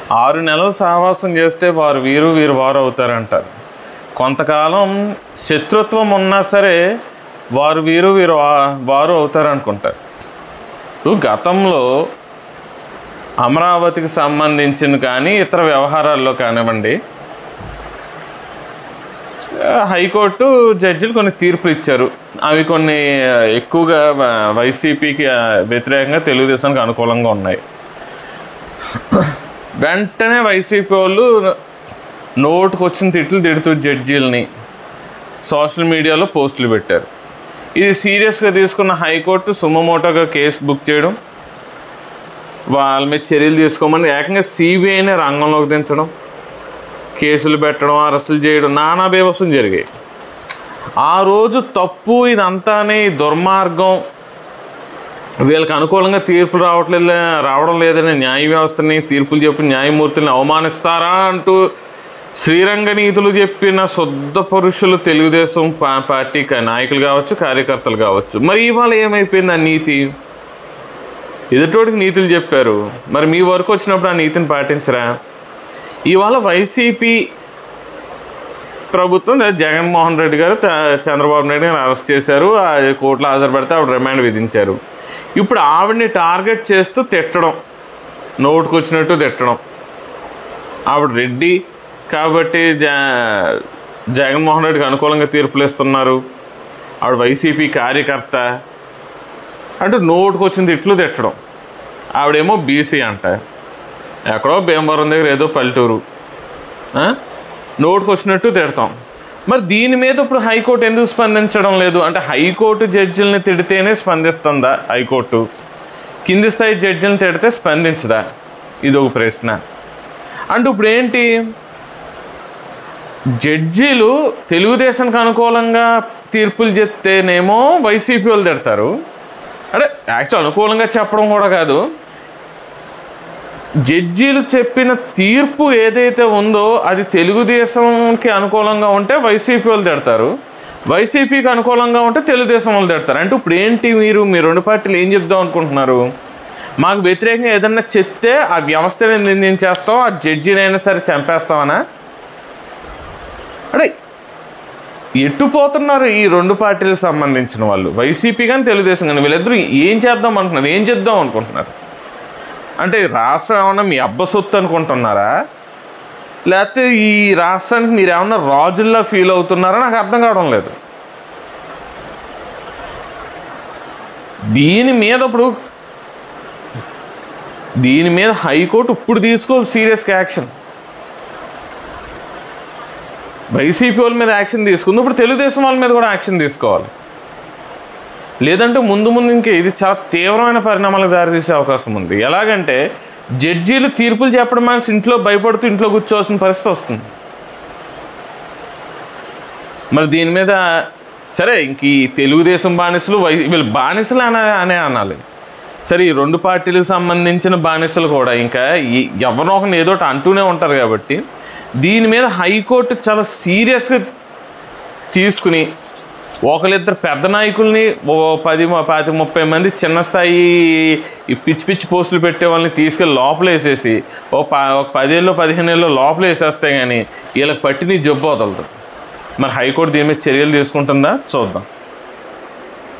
ఆరు నెలలు సహవాసం చేస్తే వారు వీరు వీరు వారు అవుతారంటారు కొంతకాలం శత్రుత్వం ఉన్నా సరే వారు వీరు వీరు వా- వారు అవుతారనుకుంటారు ఇప్పుడు గతంలో అమరావతికి సంబంధించిన కానీ ఇతర వ్యవహారాల్లో కానివ్వండి ఆ, హైకోర్టు జడ్జిలు కొన్ని తీర్పులు ఇచ్చారు అవి కొన్ని ఆ, ఎక్కువగా వ- వైసీపీకి ఆ, వ్యతిరేకంగా తెలుగుదేశానికి అనుకూలంగా ఉన్నాయి వెంటనే వైసీపీ వాళ్ళు నోటుకు వచ్చిన తిట్లు తిడుతూ జడ్జీలని సోషల్ మీడియాలో పోస్టులు పెట్టారు ఇది సీరియస్గా తీసుకున్న హైకోర్టు సుమమోటోగా కేసు బుక్ చేయడం వాళ్ళ మీద చర్యలు తీసుకోమని ఏకంగా సిబిఐని రంగంలోకి దించడం కేసులు పెట్టడం అరెస్టులు చేయడం నానా బీభత్సం జరిగాయి ఆ రోజు తప్పు ఇదంతానే ఈ దుర్మార్గం వీళ్ళకి అనుకూలంగా తీర్పులు రావట్లేదు రావడం లేదని న్యాయ వ్యవస్థని తీర్పులు చెప్పి న్యాయమూర్తుల్ని అవమానిస్తారా అంటూ శ్రీరంగ నీతులు చెప్పిన శుద్ధ పురుషులు తెలుగుదేశం పా- పార్టీ క- నాయకులు కావచ్చు కార్యకర్తలు కావచ్చు మరి ఇవాళ ఏమైపోయింది ఆ నీతి ఎదుటోడికి నీతులు చెప్పారు మరి మీ వరకు వచ్చినప్పుడు ఆ నీతిని పాటించరా ఇవాళ వైసీపీ ప్రభుత్వం లేదా జగన్మోహన్ రెడ్డి గారు త- చంద్రబాబు నాయుడు గారిని అరెస్ట్ చేశారు ఆ కోర్టులో హాజరుపడితే ఆవిడ రిమాండ్ విధించారు ఇప్పుడు ఆవిడని టార్గెట్ చేస్తూ తిట్టడం నోటుకు వచ్చినట్టు తిట్టడం ఆవిడ రెడ్డి కాబట్టి జ జగన్మోహన్ రెడ్డికి అనుకూలంగా తీర్పులు ఇస్తున్నారు ఆవిడ వైసీపీ కార్యకర్త అంటూ నోటుకు వచ్చిన తిట్లు తిట్టడం ఆవిడేమో బీసీ అంట ఎక్కడో భీమవరం దగ్గర ఏదో పల్లెటూరు ఆ? నోటుకు వచ్చినట్టు తిడతాం మరి దీని మీద ఇప్పుడు హైకోర్టు ఎందుకు స్పందించడం లేదు అంటే హైకోర్టు జడ్జిల్ని తిడితేనే స్పందిస్తుందా హైకోర్టు కింది స్థాయి జడ్జిల్ని తిడితే స్పందించదా ఇది ఒక ప్రశ్న అంటే ఇప్పుడు ఏంటి జడ్జీలు తెలుగుదేశానికి అనుకూలంగా తీర్పులు చెప్తేనేమో వైసీపీ వాళ్ళు తిడతారు అంటే యాక్చువల్ అనుకూలంగా చెప్పడం కూడా కాదు జడ్జీలు చెప్పిన తీర్పు ఏదైతే ఉందో అది తెలుగుదేశంకి అనుకూలంగా ఉంటే వైసీపీ వాళ్ళు తిడతారు వైసీపీకి అనుకూలంగా ఉంటే తెలుగుదేశం వాళ్ళు తిడతారు అంటే ఇప్పుడు ఏంటి మీరు మీ రెండు పార్టీలు ఏం చెప్దాం అనుకుంటున్నారు మాకు వ్యతిరేకంగా ఏదన్నా చెప్తే ఆ వ్యవస్థని నిందించేస్తాం ఆ జడ్జినైనా సరే చంపేస్తామనా అంటే ఎటు పోతున్నారు ఈ రెండు పార్టీలకు సంబంధించిన వాళ్ళు వైసీపీ కానీ తెలుగుదేశం కానీ వీళ్ళిద్దరూ ఏం చేద్దాం అనుకుంటున్నారు ఏం చేద్దాం అనుకుంటున్నారు అంటే రాష్ట్రం ఏమన్నా మీ అబ్బ సొత్తు అనుకుంటున్నారా లేకపోతే ఈ రాష్ట్రానికి మీరు ఏమన్నా రాజుల్లా ఫీల్ అవుతున్నారా నాకు అర్థం కావడం లేదు దీని మీద ఇప్పుడు దీని మీద హైకోర్టు ఇప్పుడు తీసుకోవాలి సీరియస్గా యాక్షన్ వైసీపీ వాళ్ళ మీద యాక్షన్ తీసుకుంది ఇప్పుడు తెలుగుదేశం వాళ్ళ మీద కూడా యాక్షన్ తీసుకోవాలి లేదంటే ముందు ముందు ఇంకే ఇది చాలా తీవ్రమైన పరిణామాలకు దారితీసే అవకాశం ఉంది ఎలాగంటే జడ్జీలు తీర్పులు చెప్పడం మనసు ఇంట్లో భయపడుతూ ఇంట్లో కూర్చోవాల్సిన పరిస్థితి వస్తుంది మరి దీని మీద సరే ఇంక ఈ తెలుగుదేశం బానిసలు వై వీళ్ళు బానిసలు అనే అనే అనాలి సరే ఈ రెండు పార్టీలకు సంబంధించిన బానిసలు కూడా ఇంకా ఈ ఎవరినో ఒకరిని ఏదో ఒకటి అంటూనే ఉంటారు కాబట్టి దీని మీద హైకోర్టు చాలా సీరియస్గా తీసుకుని ఒకరిద్దరు పెద్ద నాయకుల్ని ఓ పది మ- పాతి ముప్పై మంది చిన్న స్థాయి ఈ పిచ్చి పిచ్చి పోస్టులు పెట్టే వాళ్ళని తీసుకెళ్ళి లోపల వేసేసి ఓ ప ఒక పదేళ్ళు పదిహేను ఏళ్ళు లోపల వేసేస్తే కానీ వీళ్ళకి పట్టిని జబ్బు వదలదు మరి హైకోర్టు దీని మీద చర్యలు తీసుకుంటుందా చూద్దాం